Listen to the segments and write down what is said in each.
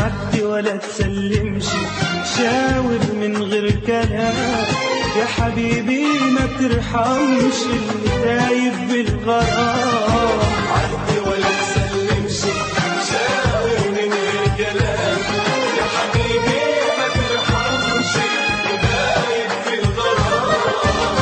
عدي ولا تسلمش شاور من غير كلام يا حبيبي ما ترحمش اللي تايب بالغرام عدي ولا تسلمش شاور من غير كلام يا حبيبي ما ترحمش ودايب في الغرام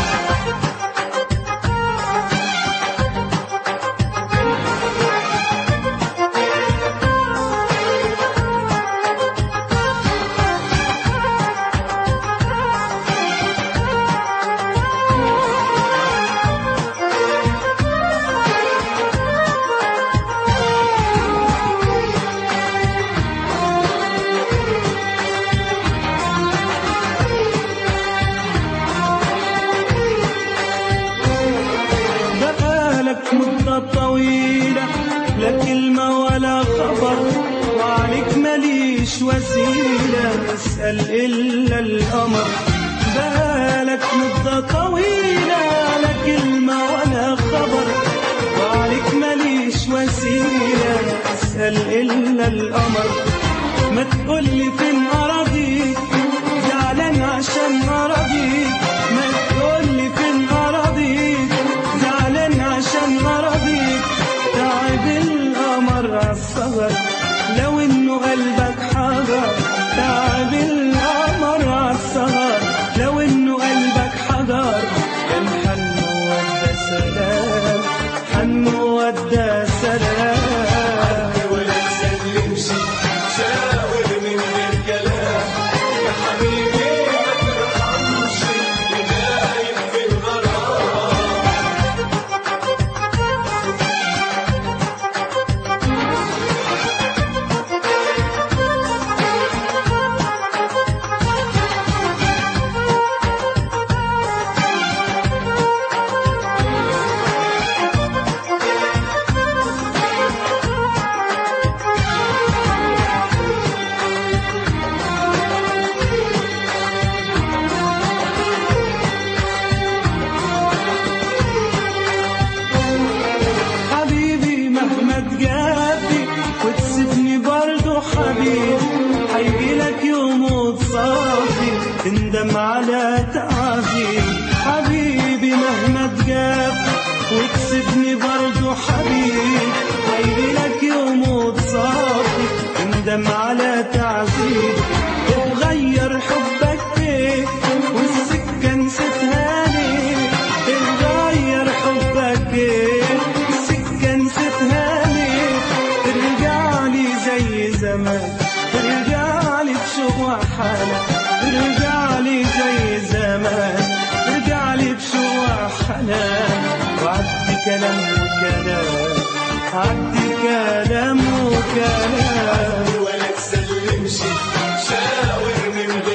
بقالك مدة طويلة لا كلمة ولا خبر وعليك ماليش وسيلة أسأل إلا القمر بقالك مدة طويلة لا كلمة ولا خبر وعليك ماليش وسيلة أسأل إلا القمر ما تقولي فين أراضيك زعلان عشان أراضيك ما تقولي فين أراضيك زعلان عشان أراضيك تعب القمر عالصغر لو إنه قلبك حجر تعب القمر عالصغر لو إنه قلبك حجر كان حن ودى سلام حن ودى سلام ولا تسلمش شاور من غير كلام يا حبيبي ما ترحمش ودايب في الغرام حبيبي مهما تجابي وتسيبني برضه حبيبي هيجيلك يوم وتصافي تندم على تعبي حبيبي مهما تجابي وتسيبني برضه حبيبي هيجيلك يوم وتصافي تندم على تعذيب اتغير حبك فيه والسكة نسيتها ليه اتغير حبك ايه السكة نسيتها ليه ترجع لي زي زمان ترجع لي بشوق حالك ترجع لي زي زمان ترجع لي بشوق حنان وعدي كلام وكلام عدي كلام وكلام ولا تسلمش شاور من